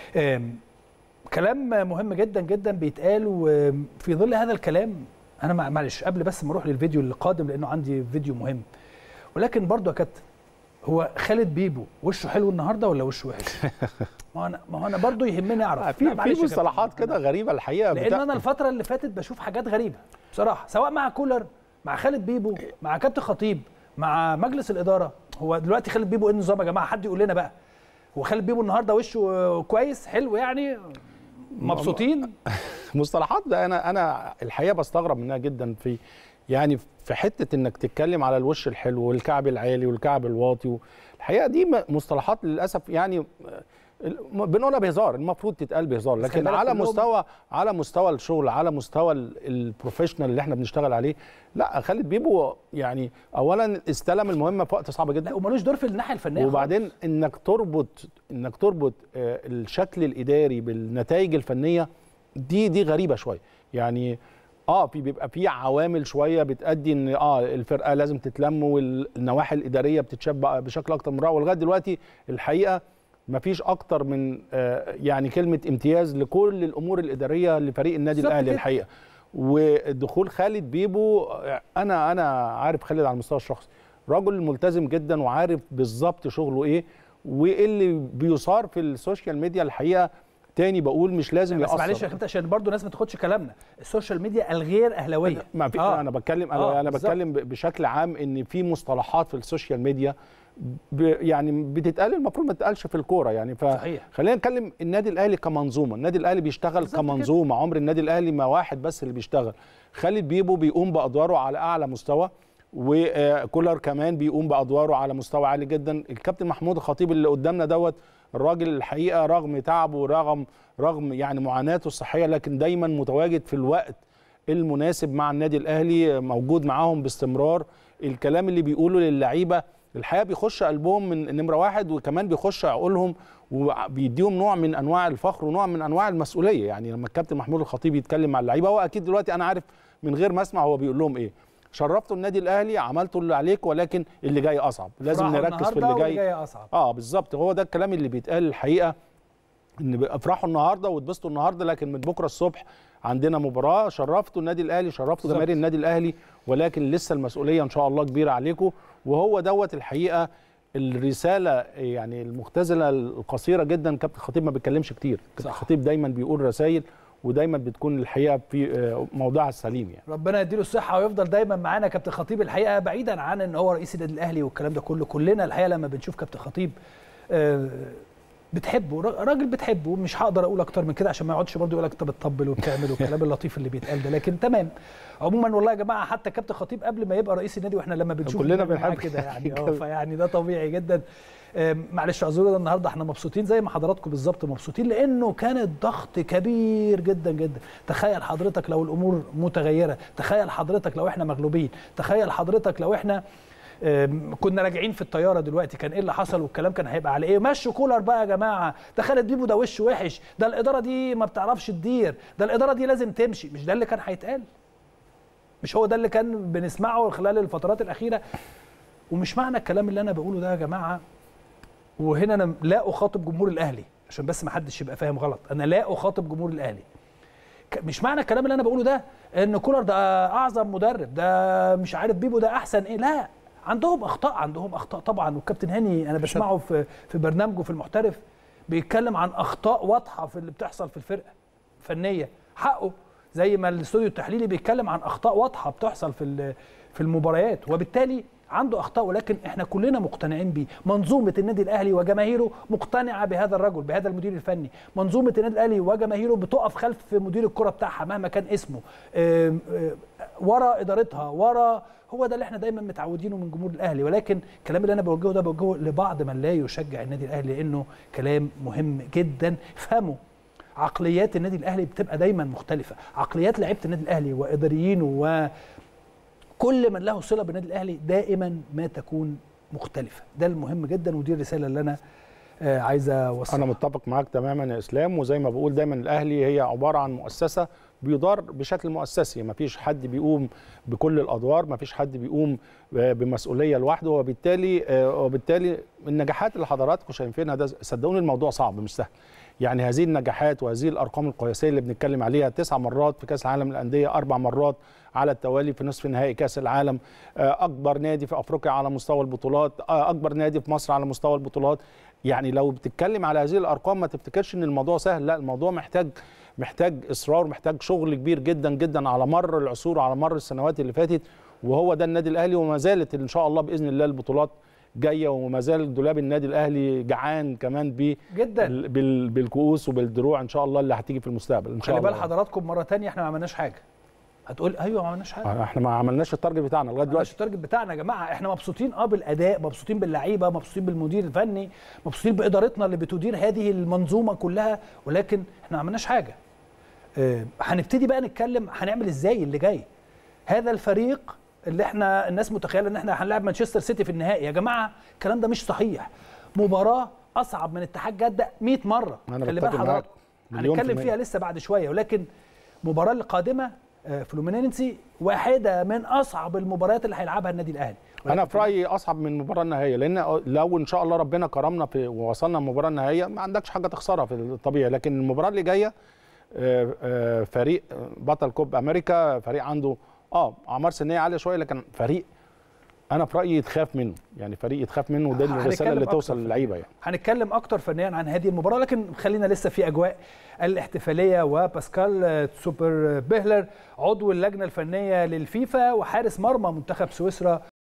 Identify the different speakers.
Speaker 1: آم، كلام مهم جدا جدا بيتقال وفي ظل هذا الكلام انا مع- معلش قبل بس ما اروح للفيديو اللي قادم لانه عندي فيديو مهم ولكن برضو يا كابتن هو خالد بيبو وشه حلو النهارده ولا وشه وحش؟ ما هو انا ما هو انا برضو يهمني اعرف لا،
Speaker 2: في
Speaker 1: معلش
Speaker 2: في
Speaker 1: يا كابتن.
Speaker 2: مصطلحات كده غريبه الحقيقه
Speaker 1: لان
Speaker 2: بتاع-
Speaker 1: انا الفتره اللي فاتت بشوف حاجات غريبه بصراحه سواء مع كولر مع خالد بيبو مع كابتن خطيب مع مجلس الاداره هو دلوقتي خالد بيبو ايه النظام يا جماعه حد يقول لنا بقى هو خالد بيبو النهارده وشه كويس حلو يعني مبسوطين
Speaker 2: مصطلحات ده انا انا الحقيقه بستغرب منها جدا في يعني في حته انك تتكلم على الوش الحلو والكعب العالي والكعب الواطي الحقيقه دي م- مصطلحات للاسف يعني م- بنقولها بهزار المفروض تتقال بهزار
Speaker 1: بس خلي
Speaker 2: لكن
Speaker 1: بالك
Speaker 2: على
Speaker 1: كلهم-
Speaker 2: مستوى على مستوى الشغل على مستوى ال- البروفيشنال اللي احنا بنشتغل عليه لا خالد بيبو يعني اولا استلم المهمه في وقت صعب جدا
Speaker 1: لا ومالوش دور في الناحيه الفنيه
Speaker 2: وبعدين انك تربط انك تربط آه، الشكل الاداري بالنتائج الفنيه دي دي غريبه شويه يعني اه في بيبقى في عوامل شويه بتادي ان اه الفرقه لازم تتلم والنواحي الاداريه بتتشبع بشكل اكتر من رائع ولغايه دلوقتي الحقيقه ما فيش اكتر من آه يعني كلمه امتياز لكل الامور الاداريه لفريق النادي
Speaker 1: بالظبط
Speaker 2: الاهلي
Speaker 1: كده.
Speaker 2: الحقيقه ودخول خالد بيبو آه، انا انا عارف خالد على المستوى الشخصي رجل ملتزم جدا وعارف بالظبط شغله ايه وايه اللي بيصار في السوشيال ميديا الحقيقه تاني بقول مش لازم
Speaker 1: بس
Speaker 2: يأثر
Speaker 1: معلش يا كابتن عشان برضو الناس ما تاخدش كلامنا السوشيال ميديا الغير اهلاويه
Speaker 2: ما في
Speaker 1: آه.
Speaker 2: انا بتكلم انا
Speaker 1: آه،
Speaker 2: انا
Speaker 1: بالظبط.
Speaker 2: بتكلم ب- بشكل عام ان في مصطلحات في السوشيال ميديا ب يعني بتتقال المفروض ما تتقالش في الكوره يعني
Speaker 1: صحيح.
Speaker 2: فخلينا نتكلم النادي الاهلي كمنظومه النادي الاهلي بيشتغل
Speaker 1: بالظبط كده.
Speaker 2: كمنظومه عمر النادي الاهلي ما واحد بس اللي بيشتغل خالد بيبو بيقوم بادواره على اعلى مستوى وكولر كمان بيقوم بادواره على مستوى عالي جدا الكابتن محمود الخطيب اللي قدامنا دوت الراجل الحقيقه رغم تعبه ورغم رغم يعني معاناته الصحيه لكن دايما متواجد في الوقت المناسب مع النادي الاهلي موجود معاهم باستمرار الكلام اللي بيقوله للعيبه الحقيقه بيخش قلبهم من نمره واحد وكمان بيخش عقولهم وبيديهم نوع من انواع الفخر ونوع من انواع المسؤوليه يعني لما الكابتن محمود الخطيب يتكلم مع اللعيبه هو اكيد دلوقتي انا عارف من غير ما اسمع هو بيقول لهم ايه شرفتوا النادي الاهلي عملتوا اللي عليك ولكن اللي جاي اصعب لازم
Speaker 1: افرحوا
Speaker 2: نركز في
Speaker 1: النهاردة
Speaker 2: اللي
Speaker 1: واللي
Speaker 2: جاي
Speaker 1: جاي اصعب
Speaker 2: اه بالظبط هو ده الكلام اللي بيتقال الحقيقه ان افرحوا النهارده واتبسطوا النهارده لكن من بكره الصبح عندنا مباراه شرفتوا النادي الاهلي شرفتوا
Speaker 1: بالظبط.
Speaker 2: جماهير النادي الاهلي ولكن لسه المسؤوليه ان شاء الله كبيره عليكم وهو دوت الحقيقه الرساله يعني المختزله القصيره جدا كابتن خطيب ما بيتكلمش كتير كابتن
Speaker 1: صح.
Speaker 2: خطيب دايما بيقول رسائل ودايما بتكون الحقيقه في آه، موضعها السليم يعني
Speaker 1: ربنا يديله الصحه ويفضل دايما معانا كابتن خطيب الحقيقه بعيدا عن ان هو رئيس النادي الاهلي والكلام ده كله كلنا الحقيقه لما بنشوف كابتن خطيب آه، بتحبه را- راجل بتحبه مش هقدر اقول اكتر من كده عشان ما يقعدش برضه يقول لك انت بتطبل وبتعمل والكلام اللطيف اللي بيتقال ده لكن تمام عموما والله يا جماعه حتى كابتن خطيب قبل ما يبقى رئيس النادي واحنا لما بنشوف
Speaker 2: كلنا
Speaker 1: بنعمل معاه
Speaker 2: بنحب
Speaker 1: كده يعني اه فيعني ده طبيعي جدا آم، معلش اعذرونا النهارده احنا مبسوطين زي ما حضراتكم بالظبط مبسوطين لانه كان الضغط كبير جدا جدا تخيل حضرتك لو الامور متغيره تخيل حضرتك لو احنا مغلوبين تخيل حضرتك لو احنا آم، كنا راجعين في الطياره دلوقتي كان ايه اللي حصل والكلام كان هيبقى على ايه مشوا كولر بقى يا جماعه ده خالد بيبو ده وش وحش ده الاداره دي ما بتعرفش تدير ده الاداره دي لازم تمشي مش ده اللي كان هيتقال مش هو ده اللي كان بنسمعه خلال الفترات الاخيره ومش معنى الكلام اللي انا بقوله ده يا جماعه وهنا انا لا اخاطب جمهور الاهلي عشان بس ما حدش يبقى فاهم غلط انا لا اخاطب جمهور الاهلي ك- مش معنى الكلام اللي انا بقوله ده ان كولر ده اعظم مدرب ده مش عارف بيبو ده احسن ايه لا عندهم اخطاء عندهم اخطاء طبعا والكابتن هاني انا بسمعه في في برنامجه في المحترف بيتكلم عن اخطاء واضحه في اللي بتحصل في الفرقه فنيه حقه زي ما الاستوديو التحليلي بيتكلم عن اخطاء واضحه بتحصل في ال- في المباريات وبالتالي عنده اخطاء ولكن احنا كلنا مقتنعين بيه منظومه النادي الاهلي وجماهيره مقتنعه بهذا الرجل بهذا المدير الفني منظومه النادي الاهلي وجماهيره بتقف خلف مدير الكره بتاعها مهما كان اسمه آم، آم، ورا ادارتها ورا هو ده اللي احنا دايما متعودينه من جمهور الاهلي ولكن الكلام اللي انا بوجهه ده بوجهه لبعض من لا يشجع النادي الاهلي لانه كلام مهم جدا فهمه عقليات النادي الاهلي بتبقى دايما مختلفه عقليات لعيبه النادي الاهلي واداريينه وكل من له صله بالنادي الاهلي دائما ما تكون مختلفه ده المهم جدا ودي الرساله اللي انا آه، عايز اوصلها
Speaker 2: انا متفق معاك تماما يا اسلام وزي ما بقول دايما الاهلي هي عباره عن مؤسسه بيدار بشكل مؤسسي ما فيش حد بيقوم بكل الادوار ما فيش حد بيقوم بمسؤوليه لوحده وبالتالي وبالتالي النجاحات اللي حضراتكم شايفينها ده صدقوني الموضوع صعب مش سهل يعني هذه النجاحات وهذه الارقام القياسيه اللي بنتكلم عليها تسع مرات في كاس العالم للانديه اربع مرات على التوالي في نصف نهائي كاس العالم آه، اكبر نادي في افريقيا على مستوى البطولات آه، اكبر نادي في مصر على مستوى البطولات يعني لو بتتكلم على هذه الارقام ما تفتكرش ان الموضوع سهل لا الموضوع محتاج محتاج اصرار محتاج شغل كبير جدا جدا على مر العصور وعلى مر السنوات اللي فاتت وهو ده النادي الاهلي وما زالت ان شاء الله باذن الله البطولات جايه وما زال دولاب النادي الاهلي جعان كمان ب
Speaker 1: جدا
Speaker 2: بال- بالكؤوس وبالدروع ان شاء الله اللي هتيجي في المستقبل ان شاء
Speaker 1: خلي
Speaker 2: الله
Speaker 1: بال حضراتكم مره تانية احنا ما عملناش حاجه هتقول ايوه ما عملناش حاجه
Speaker 2: احنا ما عملناش التارجت بتاعنا لغايه
Speaker 1: مش
Speaker 2: دلوقتي
Speaker 1: التارجت بتاعنا يا جماعه احنا مبسوطين اه بالاداء مبسوطين باللعيبه مبسوطين بالمدير الفني مبسوطين بادارتنا اللي بتدير هذه المنظومه كلها ولكن احنا ما عملناش حاجه آه، هنبتدي بقى نتكلم هنعمل ازاي اللي جاي هذا الفريق اللي احنا الناس متخيله ان احنا هنلاعب مانشستر سيتي في النهائي يا جماعه الكلام ده مش صحيح مباراه اصعب من اتحاد جده 100 مره
Speaker 2: أنا
Speaker 1: خلي
Speaker 2: بتفق
Speaker 1: بال
Speaker 2: معاك
Speaker 1: حضراتكم
Speaker 2: مليون في
Speaker 1: هنتكلم
Speaker 2: المية.
Speaker 1: فيها لسه بعد شويه ولكن المباراه القادمه آه، فلومينينسي واحده من اصعب المباريات اللي هيلعبها النادي الاهلي
Speaker 2: انا في رايي اصعب من المباراه النهائيه لان لو ان شاء الله ربنا كرمنا في ووصلنا المباراه النهائيه ما عندكش حاجه تخسرها في الطبيعي لكن المباراه اللي جايه آه، آه، فريق بطل كوب امريكا فريق عنده اه اعمار سنيه عاليه شويه لكن فريق انا في رايي يتخاف منه يعني فريق يتخاف منه وده
Speaker 1: هنتكلم
Speaker 2: الرساله اللي
Speaker 1: أكتر
Speaker 2: توصل
Speaker 1: في
Speaker 2: للعيبه يعني
Speaker 1: هنتكلم اكتر فنيا عن هذه المباراه لكن خلينا لسه في اجواء الاحتفاليه وباسكال آه، سوبر بيهلر عضو اللجنه الفنيه للفيفا وحارس مرمى منتخب سويسرا